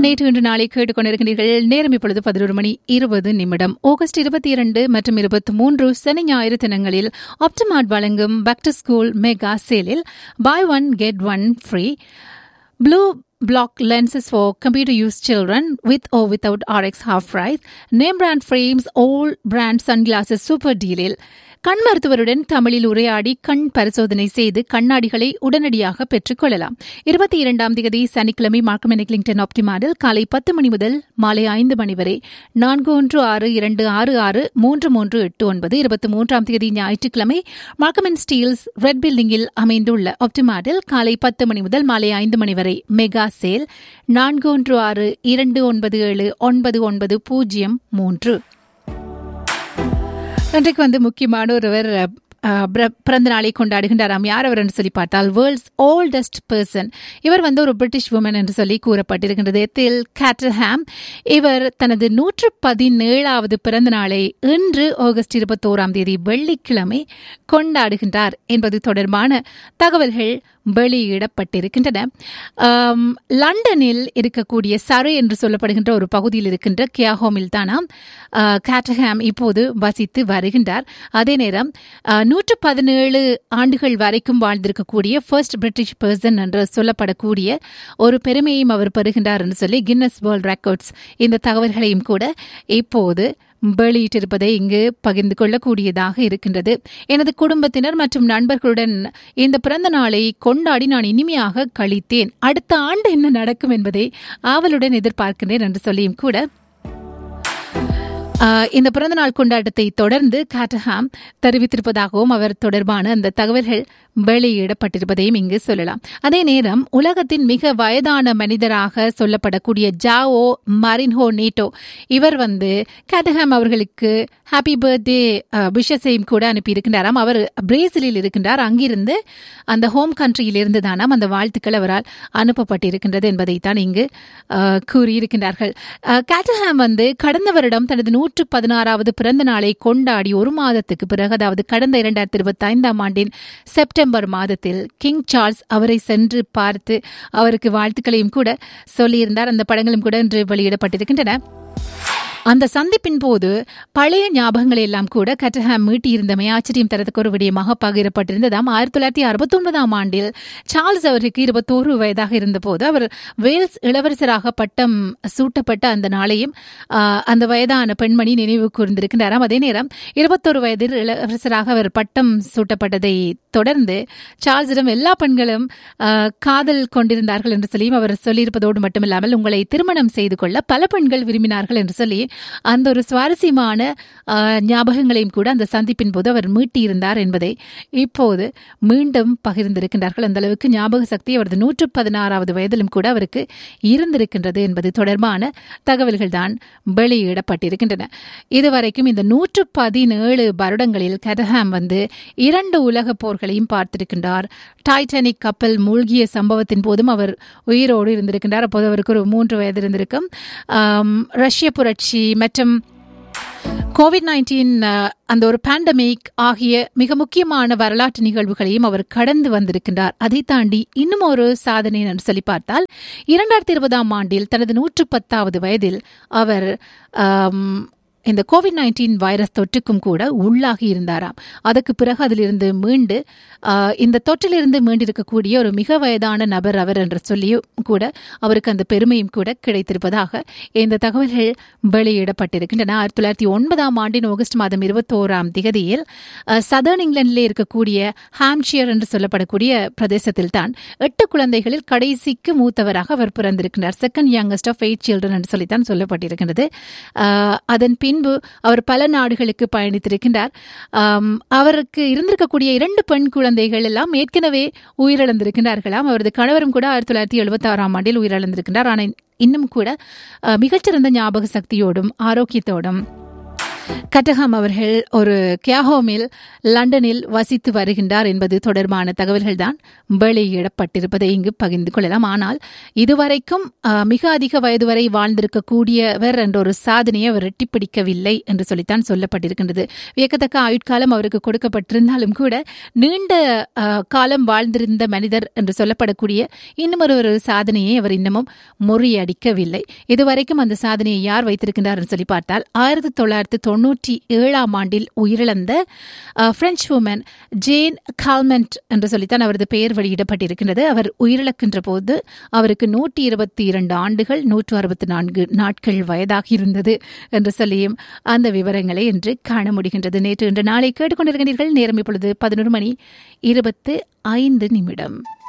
நேற்று இன்று நாளை கேட்டுக்கொண்டிருக்கிறீர்கள் நேரம் இப்பொழுது பதினோரு மணி இருபது நிமிடம் ஆகஸ்ட் இருபத்தி இரண்டு மற்றும் இருபத்தி மூன்று சனி ஞாயிறு தினங்களில் ஆப்டமார்ட் வழங்கும் பேக் டு ஸ்கூல் மெகா சேலில் buy one get one free blue block lenses for computer use children with or without RX half price. Name brand frames, all brand sunglasses super deal. கண் மருத்துவருடன் தமிழில் உரையாடி கண் பரிசோதனை செய்து கண்ணாடிகளை உடனடியாக பெற்றுக் கொள்ளலாம் இருபத்தி இரண்டாம் தேதி சனிக்கிழமை மார்க்கம் கிளிங்டன் ஆப்டிமாடில் காலை பத்து மணி முதல் மாலை ஐந்து மணி வரை நான்கு ஒன்று ஆறு இரண்டு ஆறு ஆறு மூன்று மூன்று எட்டு ஒன்பது இருபத்தி மூன்றாம் தேதி ஞாயிற்றுக்கிழமை மார்க்கம் ஸ்டீல்ஸ் ரெட் பில்டிங்கில் அமைந்துள்ள ஆப்டிமாடில் காலை பத்து மணி முதல் மாலை ஐந்து மணி வரை மெகா சேல் நான்கு ஒன்று ஆறு இரண்டு ஒன்பது ஏழு ஒன்பது ஒன்பது பூஜ்ஜியம் மூன்று இன்றைக்கு வந்து முக்கியமான ஒருவர் பிறந்த நாளை கொண்டாடுகின்றாராம் யார் அவர் என்று சொல்லி பார்த்தால் வேர்ல்ட்ஸ் ஓல்டஸ்ட் பர்சன் இவர் வந்து ஒரு பிரிட்டிஷ் உமன் என்று சொல்லி கூறப்பட்டிருக்கின்றது தில் கேட்டர்ஹாம் இவர் தனது நூற்று பதினேழாவது பிறந்த நாளை இன்று ஆகஸ்ட் இருபத்தோராம் தேதி வெள்ளிக்கிழமை கொண்டாடுகின்றார் என்பது தொடர்பான தகவல்கள் வெளியிடப்பட்டிருக்கின்றன லண்டனில் இருக்கக்கூடிய சரு என்று சொல்லப்படுகின்ற ஒரு பகுதியில் இருக்கின்ற கியாஹோமில் தானாம் கேட்டஹாம் இப்போது வசித்து வருகின்றார் அதே நேரம் நூற்று பதினேழு ஆண்டுகள் வரைக்கும் வாழ்ந்திருக்கக்கூடிய ஃபர்ஸ்ட் பிரிட்டிஷ் பர்சன் என்று சொல்லப்படக்கூடிய ஒரு பெருமையும் அவர் பெறுகின்றார் என்று சொல்லி கின்னஸ் வேர்ல்ட் ரெக்கார்ட்ஸ் இந்த தகவல்களையும் கூட இப்போது வெளியிட்டிருப்பதை இங்கு பகிர்ந்து கொள்ளக்கூடியதாக இருக்கின்றது எனது குடும்பத்தினர் மற்றும் நண்பர்களுடன் இந்த பிறந்த நாளை கொண்டாடி நான் இனிமையாக கழித்தேன் அடுத்த ஆண்டு என்ன நடக்கும் என்பதை ஆவலுடன் எதிர்பார்க்கின்றேன் என்று சொல்லியும் கூட இந்த பிறந்தநாள் கொண்டாட்டத்தை தொடர்ந்து காட்டஹாம் தெரிவித்திருப்பதாகவும் அவர் தொடர்பான அந்த தகவல்கள் வெளியிடப்பட்டிருப்பதையும் இங்கு சொல்லலாம் அதே நேரம் உலகத்தின் மிக வயதான மனிதராக சொல்லப்படக்கூடிய ஜாவோ மரின்ஹோ நீட்டோ இவர் வந்து கேட்டஹாம் அவர்களுக்கு ஹாப்பி பர்த்டே விஷஸையும் கூட அனுப்பியிருக்கின்றாராம் அவர் பிரேசிலில் இருக்கின்றார் அங்கிருந்து அந்த ஹோம் கண்ட்ரியில் இருந்து தானாம் அந்த வாழ்த்துக்கள் அவரால் அனுப்பப்பட்டிருக்கின்றது என்பதைத்தான் இங்கு கூறியிருக்கின்றார்கள் கேட்டஹாம் வந்து கடந்த வருடம் தனது நூற்று பதினாறாவது பிறந்த நாளை கொண்டாடி ஒரு மாதத்துக்கு பிறகு அதாவது கடந்த இரண்டாயிரத்தி இருபத்தி ஐந்தாம் ஆண்டின் செப்டம்பர் மாதத்தில் கிங் சார்ல்ஸ் அவரை சென்று பார்த்து அவருக்கு வாழ்த்துக்களையும் கூட சொல்லியிருந்தார் அந்த படங்களும் கூட இன்று வெளியிடப்பட்டிருக்கின்றன அந்த சந்திப்பின் போது பழைய ஞாபகங்களை எல்லாம் கூட கட்டஹாம் மீட்டியிருந்தமை ஆச்சரியம் தரத்துக்கு ஒரு விடயமாக பகிரப்பட்டிருந்ததாம் ஆயிரத்தி தொள்ளாயிரத்தி அறுபத்தி ஒன்பதாம் ஆண்டில் சார்ல்ஸ் அவருக்கு இருபத்தோரு வயதாக இருந்தபோது அவர் வேல்ஸ் இளவரசராக பட்டம் சூட்டப்பட்ட அந்த நாளையும் அந்த வயதான பெண்மணி நினைவு கூர்ந்திருக்கின்றாராம் அதே நேரம் இருபத்தோரு வயதில் இளவரசராக அவர் பட்டம் சூட்டப்பட்டதை தொடர்ந்து சார்ல்ஸிடம் எல்லா பெண்களும் காதல் கொண்டிருந்தார்கள் என்று சொல்லியும் அவர் சொல்லியிருப்பதோடு மட்டுமில்லாமல் உங்களை திருமணம் செய்து கொள்ள பல பெண்கள் விரும்பினார்கள் என்று சொல்லி அந்த ஒரு சுவாரஸ்யமான ஞாபகங்களையும் கூட அந்த சந்திப்பின் போது அவர் மீட்டியிருந்தார் என்பதை இப்போது மீண்டும் பகிர்ந்திருக்கின்றார்கள் அந்த அளவுக்கு ஞாபக சக்தி அவரது நூற்று பதினாறாவது வயதிலும் கூட அவருக்கு இருந்திருக்கின்றது என்பது தொடர்பான தகவல்கள் தான் வெளியிடப்பட்டிருக்கின்றன இதுவரைக்கும் இந்த நூற்று பதினேழு வருடங்களில் கெதஹாம் வந்து இரண்டு உலக போர்களையும் பார்த்திருக்கின்றார் டைட்டானிக் கப்பல் மூழ்கிய சம்பவத்தின் போதும் அவர் உயிரோடு இருந்திருக்கின்றார் அப்போது அவருக்கு ஒரு மூன்று வயது இருந்திருக்கும் ரஷ்ய புரட்சி மற்றும் கோவிட் நைன்டீன் அந்த ஒரு பேண்டமிக் ஆகிய மிக முக்கியமான வரலாற்று நிகழ்வுகளையும் அவர் கடந்து வந்திருக்கின்றார் அதை தாண்டி இன்னும் ஒரு சாதனை என்று சொல்லி பார்த்தால் இரண்டாயிரத்தி இருபதாம் ஆண்டில் தனது நூற்று பத்தாவது வயதில் அவர் இந்த கோவிட் நைன்டீன் வைரஸ் தொற்றுக்கும் கூட உள்ளாகி இருந்தாராம் அதற்கு பிறகு அதிலிருந்து மீண்டு இந்த தொற்றிலிருந்து மீண்டிருக்கக்கூடிய ஒரு மிக வயதான நபர் அவர் என்று சொல்லியும் கூட அவருக்கு அந்த பெருமையும் கூட கிடைத்திருப்பதாக இந்த தகவல்கள் வெளியிடப்பட்டிருக்கின்றன ஆயிரத்தி தொள்ளாயிரத்தி ஒன்பதாம் ஆண்டின் ஆகஸ்ட் மாதம் இருபத்தோராம் திகதியில் சதர்ன் இங்கிலாந்திலே இருக்கக்கூடிய ஹாம்ஷியர் என்று சொல்லப்படக்கூடிய பிரதேசத்தில் தான் எட்டு குழந்தைகளில் கடைசிக்கு மூத்தவராக அவர் பிறந்திருக்கிறார் second youngest of eight children என்று சொல்லித்தான் சொல்லப்பட்டிருக்கின்றது அதன் பின் பின்பு அவர் பல நாடுகளுக்கு பயணித்திருக்கின்றார் அவருக்கு இருந்திருக்கக்கூடிய இரண்டு பெண் குழந்தைகள் எல்லாம் ஏற்கனவே உயிரிழந்திருக்கின்றார்களாம் அவரது கணவரும் கூட ஆயிரத்தி தொள்ளாயிரத்தி எழுபத்தி ஆறாம் ஆண்டில் உயிரிழந்திருக்கின்றார் ஆனால் இன்னும் கூட மிகச்சிறந்த ஞாபக சக்தியோடும் ஆரோக்கியத்தோடும் கட்டஹாம் அவர்கள் ஒரு கியாஹோமில் லண்டனில் வசித்து வருகின்றார் என்பது தொடர்பான தகவல்கள் தான் வெளியிடப்பட்டிருப்பதை இங்கு பகிர்ந்து கொள்ளலாம் ஆனால் இதுவரைக்கும் அஹ், மிக அதிக வயது வரை வாழ்ந்திருக்கக்கூடியவர் என்ற ஒரு சாதனையை அவர் எட்டிப்பிடிக்கவில்லை என்று சொல்லித்தான் சொல்லப்பட்டிருக்கின்றது வியக்கத்தக்க ஆயுட்காலம் அவருக்கு கொடுக்கப்பட்டிருந்தாலும் கூட நீண்ட அஹ், காலம் வாழ்ந்திருந்த மனிதர் என்று சொல்லப்படக்கூடிய இன்னும் ஒரு ஒரு சாதனையை அவர் இன்னமும் முறியடிக்கவில்லை இதுவரைக்கும் அந்த சாதனையை யார் வைத்திருக்கின்றார் என்று சொல்லி பார்த்தால் ஆயிரத்தி தொள்ளாயிரத்தி தொண்ணூற்றி ஏழாம் ஆண்டில் உயிரிழந்த அஹ், பிரெஞ்சு உமன் ஜேன் கால்மெண்ட் என்று சொல்லித்தான் அவரது பெயர் வெளியிடப்பட்டிருக்கின்றது அவர் உயிரிழக்கின்ற போது அவருக்கு நூற்றி இருபத்தி இரண்டு ஆண்டுகள் நூற்று அறுபத்தி நான்கு நாட்கள் வயதாகி இருந்தது என்று சொல்லியும் அந்த விவரங்களை இன்று காண முடிகின்றது நேற்று இன்று நாளை கேட்டுக்கொண்டிருக்கிறீர்கள் நேரம் இப்பொழுது பதினொரு மணி இருபத்து ஐந்து நிமிடம்